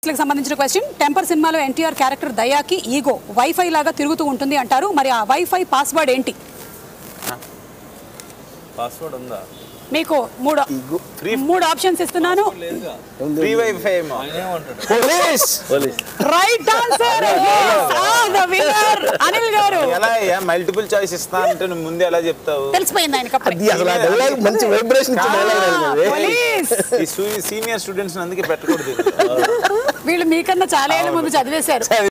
కి సంబంధించిన question Temper సినిమాలో ఎన్టీఆర్ క్యారెక్టర్ దయాకి ఈగో వైఫై లాగా తిరుగుతూ ఉంటుంది అంటారు మరి ఆ వైఫై పాస్వర్డ్ ఏంటి పాస్వర్డ్ ఉందా మీకు మూడు Free- మూడు ఆప్షన్స్ ఇస్తున్నాను ఫ్రీ వైఫై ఏమో పోలీస్ రైట్ ఆన్సర్ అనిల్ గారు ఎలా అయ్యా మల్టిపుల్ చాయిస్ ఇస్తా అంటే నువ్వు ముందే ఎలా చెప్తావు తెలిసిపోయింది ఆయనకి అప్పుడే. అది అసలు ఆ dialogue మంచి వైబ్రేషన్ ఇచ్చే dialogue అది. పోలీస్ ఈ సీనియర్ స్టూడెంట్స్ అందుకే పెట్టకూడదు వీళ్ళు మీకన్నా చాలా ఏళ్ళ ముందు చదివేశారు